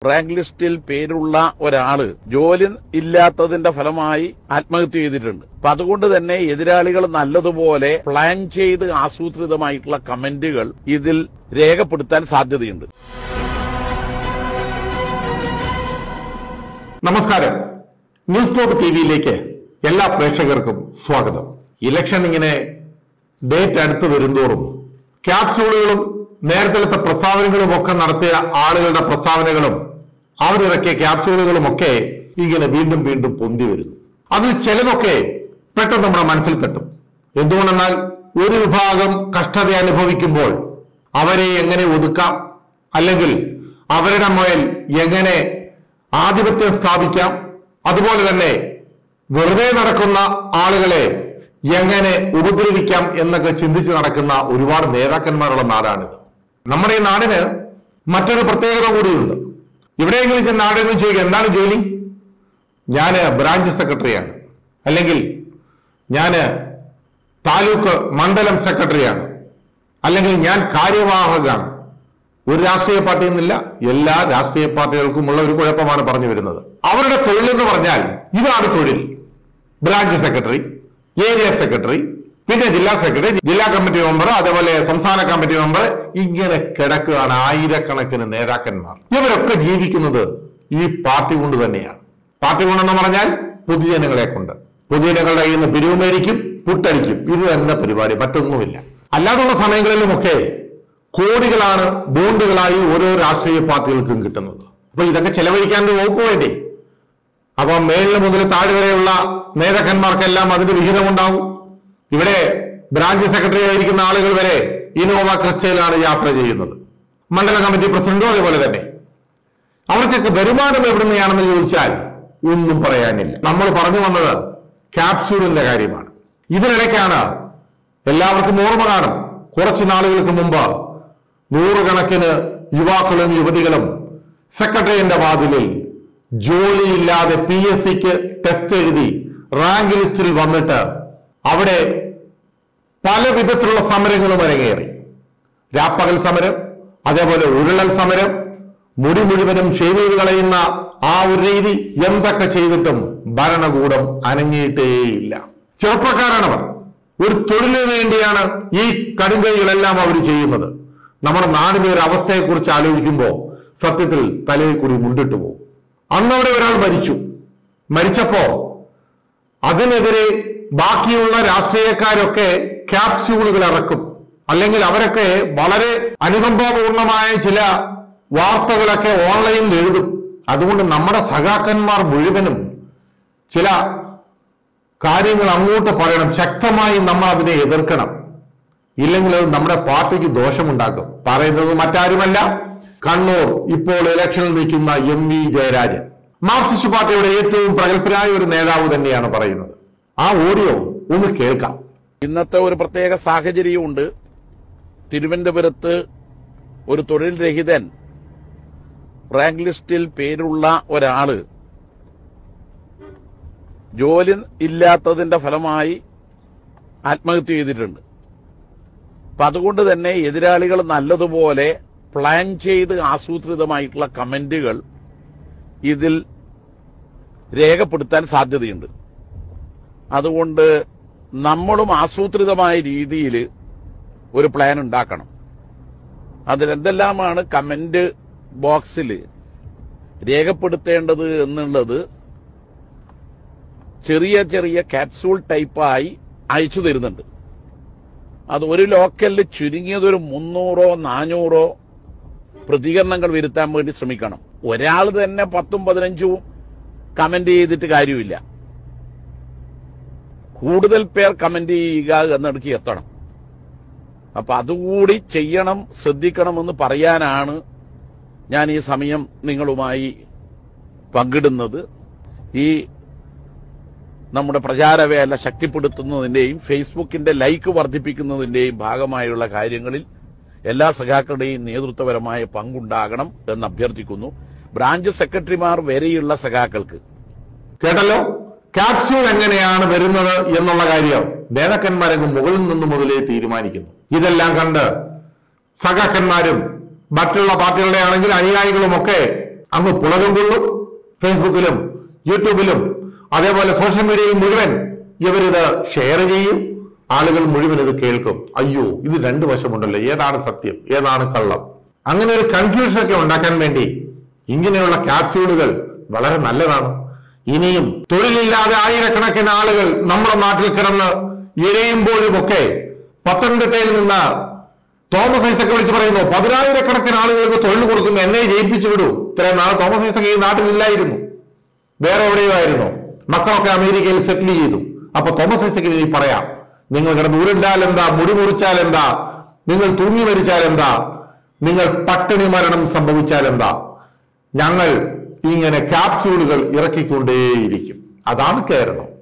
rank ലിസ്റ്റിൽ പേരുള്ള ഒരാള് ജോലി ഇല്ലാത്തതിന്റെ ഫലമായി ആത്മഹത്യ ചെയ്തിട്ടുണ്ട് അപ്പൊ അതുകൊണ്ട് തന്നെ എതിരാളികൾ നല്ലതുപോലെ പ്ലാൻ ചെയ്ത് ആസൂത്രിതമായിട്ടുള്ള കമന്റുകൾ ഇതിൽ രേഖപ്പെടുത്താൻ സാധ്യതയുണ്ട് നമസ്കാരം ന്യൂസ് ഗ്ലോബ് ടി വിയിലേക്ക് എല്ലാ പ്രേക്ഷകർക്കും സ്വാഗതം ഇലക്ഷൻ ഇങ്ങനെ ഡേറ്റ് അടുത്ത് വരുന്തോറും ക്യാപ്സ്യൂളുകളും നേരത്തെ പ്രസ്താവനകളും ഒക്കെ നടത്തിയ ആളുകളുടെ പ്രസ്താവനകളും അവരിറക്കിയ ക്യാപ്സ്യൂളുകളും ഒക്കെ ഇങ്ങനെ വീണ്ടും വീണ്ടും പൊന്തി വരുന്നു അതിൽ ചിലതൊക്കെ പെട്ടെന്ന് നമ്മുടെ മനസ്സിൽ തട്ടും എന്തുകൊണ്ടെന്നാൽ ഒരു വിഭാഗം കഷ്ടത അനുഭവിക്കുമ്പോൾ അവരെ എങ്ങനെ ഒതുക്കാം അല്ലെങ്കിൽ അവരുടെ മേൽ എങ്ങനെ ആധിപത്യം സ്ഥാപിക്കാം അതുപോലെ തന്നെ വെറുതെ നടക്കുന്ന ആളുകളെ എങ്ങനെ ഉപദ്രവിക്കാം എന്നൊക്കെ ചിന്തിച്ച് നടക്കുന്ന ഒരുപാട് നേതാക്കന്മാരുള്ള നാടാണിത് നമ്മുടെ ഈ നാടിന് മറ്റൊരു പ്രത്യേകത കൂടിയുണ്ട് എവിടെയെങ്കിലും ചെന്ന് നാടെന്ന് ചോദിക്കുക എന്താണ് ജോലി ഞാന് ബ്രാഞ്ച് സെക്രട്ടറിയാണ് അല്ലെങ്കിൽ ഞാന് താലൂക്ക് മണ്ഡലം സെക്രട്ടറിയാണ് അല്ലെങ്കിൽ ഞാൻ കാര്യവാഹകാണ് ഒരു രാഷ്ട്രീയ പാർട്ടി എന്നില്ല എല്ലാ രാഷ്ട്രീയ പാർട്ടികൾക്കുമുള്ള ഒരു കുഴപ്പമാണ് പറഞ്ഞു വരുന്നത് അവരുടെ തൊഴിൽ എന്ന് പറഞ്ഞാൽ ഇതാണ് തൊഴിൽ ബ്രാഞ്ച് സെക്രട്ടറി ഏരിയ സെക്രട്ടറി പിന്നെ ജില്ലാ സെക്രട്ടറി ജില്ലാ കമ്മിറ്റി മെമ്പർ അതേപോലെ സംസ്ഥാന കമ്മിറ്റി മെമ്പർ ഇങ്ങനെ കിടക്കുകയാണ് ആയിരക്കണക്കിന് നേതാക്കന്മാർ ഇവരൊക്കെ ജീവിക്കുന്നത് ഈ പാർട്ടി കൊണ്ട് തന്നെയാണ് പാർട്ടി കൊണ്ടെന്ന് പറഞ്ഞാൽ പൊതുജനങ്ങളെ കൊണ്ട് പൊതുജനങ്ങളുടെ കയ്യിൽ നിന്ന് പിരിവ് മേടിക്കും പുട്ടടിക്കും ഇത് തന്നെ പരിപാടി മറ്റൊന്നുമില്ല അല്ലാതുള്ള സമയങ്ങളിലുമൊക്കെ കോടികളാണ് ബോണ്ടുകളായി ഓരോ രാഷ്ട്രീയ പാർട്ടികൾക്കും കിട്ടുന്നത് അപ്പൊ ഇതൊക്കെ ചെലവഴിക്കാൻ ഒരു വകുപ്പ് വേണ്ടേ അപ്പൊ മേളിൽ മുതൽ താഴെ വരെയുള്ള നേതാക്കന്മാർക്കെല്ലാം അതിന്റെ വിഹിതമുണ്ടാവും ഇവിടെ ബ്രാഞ്ച് സെക്രട്ടറി ആയിരിക്കുന്ന ആളുകൾ വരെ ഇനോവ ക്രിസ്റ്റയിലാണ് യാത്ര ചെയ്യുന്നത് മണ്ഡലം കമ്മിറ്റി പ്രസിഡന്റും അതേപോലെ തന്നെ അവർക്കൊക്കെ വരുമാനം എവിടുന്നെയാണെന്ന് ചോദിച്ചാൽ ഒന്നും പറയാനില്ല നമ്മൾ പറഞ്ഞു വന്നത് ക്യാപ്സ്യൂളിന്റെ കാര്യമാണ് ഇതിനിടയ്ക്കാണ് എല്ലാവർക്കും ഓർമ്മ കാണും കുറച്ചു നാളുകൾക്ക് മുമ്പ് നൂറുകണക്കിന് യുവാക്കളും യുവതികളും സെക്രട്ടറിയുടെ വാതിലിൽ ജോലിയില്ലാതെ പി എസ് സിക്ക് ടെസ്റ്റ് എഴുതി റാങ്ക് ലിസ്റ്റിൽ വന്നിട്ട് അവിടെ പല വിധത്തിലുള്ള സമരങ്ങളും അരങ്ങേറി രാപ്പകൽ സമരം അതേപോലെ ഉരുളൽ സമരം മുടി മുഴുവനും ഷേവ് ചെയ്ത് കളയുന്ന ആ ഒരു രീതി എന്തൊക്കെ ചെയ്തിട്ടും ഭരണകൂടം അനങ്ങിയിട്ടേയില്ല ചെറുപ്പക്കാരാണവർ ഒരു തൊഴിലിന് വേണ്ടിയാണ് ഈ കടുങ്കൈകളെല്ലാം അവർ ചെയ്യുന്നത് നമ്മുടെ നാടിന്റെ ഒരു അവസ്ഥയെക്കുറിച്ച് ആലോചിക്കുമ്പോൾ സത്യത്തിൽ തലയിൽ കൂടി മുണ്ടിട്ട് പോകും അന്നവിടെ ഒരാൾ മരിച്ചു മരിച്ചപ്പോ അതിനെതിരെ ബാക്കിയുള്ള രാഷ്ട്രീയക്കാരൊക്കെ ക്യാപ്സ്യൂളുകൾ ഇറക്കും അല്ലെങ്കിൽ അവരൊക്കെ വളരെ അനുകമ്പാപൂർണമായ ചില വാർത്തകളൊക്കെ ഓൺലൈനിൽ എഴുതും അതുകൊണ്ട് നമ്മുടെ സഖാക്കന്മാർ മുഴുവനും ചില കാര്യങ്ങൾ അങ്ങോട്ട് പറയണം ശക്തമായി നമ്മൾ അതിനെ എതിർക്കണം ഇല്ലെങ്കിൽ അത് നമ്മുടെ പാർട്ടിക്ക് ദോഷമുണ്ടാക്കും പറയുന്നത് മറ്റാരുമല്ല കണ്ണൂർ ഇപ്പോൾ ഇലക്ഷനിൽ നിൽക്കുന്ന എം വി ജയരാജൻ മാർക്സിസ്റ്റ് പാർട്ടിയുടെ ഏറ്റവും പ്രഗത്ഭനായ ഒരു നേതാവ് തന്നെയാണ് പറയുന്നത് ആ ഓഡിയോ ഒന്ന് കേൾക്കാം ഇന്നത്തെ ഒരു പ്രത്യേക സാഹചര്യമുണ്ട് തിരുവനന്തപുരത്ത് ഒരു തൊഴിൽ രഹിതൻ റാങ്ക് ലിസ്റ്റിൽ പേരുള്ള ഒരാള് ജോലി ഇല്ലാത്തതിന്റെ ഫലമായി ആത്മഹത്യ ചെയ്തിട്ടുണ്ട് അപ്പൊ അതുകൊണ്ട് തന്നെ എതിരാളികൾ നല്ലതുപോലെ പ്ലാൻ ചെയ്ത് ആസൂത്രിതമായിട്ടുള്ള കമന്റുകൾ ഇതിൽ രേഖപ്പെടുത്താൻ സാധ്യതയുണ്ട് അതുകൊണ്ട് നമ്മളും ആസൂത്രിതമായ രീതിയിൽ ഒരു പ്ലാൻ ഉണ്ടാക്കണം അതിലെന്തെല്ലാമാണ് കമന്റ് ബോക്സിൽ രേഖപ്പെടുത്തേണ്ടത് എന്നുള്ളത് ചെറിയ ചെറിയ ക്യാപ്സൂൾ ടൈപ്പായി അയച്ചു തരുന്നുണ്ട് അത് ഒരു ലോക്കലിൽ ചുരുങ്ങിയത് ഒരു മുന്നൂറോ നാനൂറോ പ്രതികരണങ്ങൾ വരുത്താൻ വേണ്ടി ശ്രമിക്കണം ഒരാൾ തന്നെ പത്തും പതിനഞ്ചും കമന്റ് ചെയ്തിട്ട് കാര്യമില്ല കൂടുതൽ പേർ കമന്റ് ചെയ്യുക എന്നിടയ്ക്ക് എത്തണം അപ്പൊ അതുകൂടി ചെയ്യണം ശ്രദ്ധിക്കണമെന്ന് പറയാനാണ് ഞാൻ ഈ സമയം നിങ്ങളുമായി പങ്കിടുന്നത് ഈ നമ്മുടെ പ്രചാരവേല ശക്തിപ്പെടുത്തുന്നതിന്റെയും ഫേസ്ബുക്കിന്റെ ലൈക്ക് വർദ്ധിപ്പിക്കുന്നതിന്റെയും ഭാഗമായുള്ള കാര്യങ്ങളിൽ എല്ലാ സഖാക്കളുടെയും നേതൃത്വപരമായ പങ്കുണ്ടാകണം എന്ന് അഭ്യർത്ഥിക്കുന്നു ബ്രാഞ്ച് സെക്രട്ടറിമാർ വരെയുള്ള സഖാക്കൾക്ക് കേട്ടല്ലോ ക്യാപ്സ്യൂൾ എങ്ങനെയാണ് വരുന്നത് എന്നുള്ള കാര്യം നേതാക്കന്മാരങ്ങ് മുകളിൽ നിന്ന് മുതലേ തീരുമാനിക്കുന്നു ഇതെല്ലാം കണ്ട് സഖാക്കന്മാരും മറ്റുള്ള പാർട്ടികളുടെ ആണെങ്കിൽ അനുയായികളും ഒക്കെ അങ്ങ് പുളകം കൊള്ളും ഫേസ്ബുക്കിലും യൂട്യൂബിലും അതേപോലെ സോഷ്യൽ മീഡിയയിൽ മുഴുവൻ ഇവരിത് ഷെയർ ചെയ്യും ആളുകൾ മുഴുവൻ ഇത് കേൾക്കും അയ്യോ ഇത് രണ്ടു വശമുണ്ടല്ലോ ഏതാണ് സത്യം ഏതാണ് കള്ളം അങ്ങനെ ഒരു കൺഫ്യൂഷൻ ഒക്കെ ഉണ്ടാക്കാൻ വേണ്ടി ഇങ്ങനെയുള്ള ക്യാപ്സ്യൂളുകൾ വളരെ നല്ലതാണ് ഇനിയും തൊഴിലില്ലാതെ ആയിരക്കണക്കിന് ആളുകൾ നമ്മുടെ നാട്ടിൽ കിടന്ന് ഇഴയുമ്പോഴും ഒക്കെ പത്തനംതിട്ടയിൽ നിന്ന് തോമസ് ഐസക് വിളിച്ച് പറയുന്നു പതിനായിരക്കണക്കിന് ആളുകൾക്ക് തൊഴിൽ കൊടുക്കും എന്നെ ജയിപ്പിച്ചു വിടൂ ഇത്രയും നാൾ തോമസ് ഐസക് ഈ നാട്ടിലില്ലായിരുന്നു വേറെ എവിടെയോ ആയിരുന്നു മക്കളൊക്കെ അമേരിക്കയിൽ സെറ്റിൽ ചെയ്തു അപ്പൊ തോമസ് ഐസക്കിന് ഇനി പറയാം നിങ്ങൾ കിടന്ന് ഉരുണ്ടാൽ എന്താ മുടി മുറിച്ചാൽ എന്താ നിങ്ങൾ തൂങ്ങി മരിച്ചാൽ എന്താ നിങ്ങൾ പട്ടിണി മരണം സംഭവിച്ചാൽ എന്താ ഞങ്ങൾ ഇങ്ങനെ ക്യാപ്സ്യൂളുകൾ ഇറക്കിക്കൊണ്ടേയിരിക്കും അതാണ് കേരളം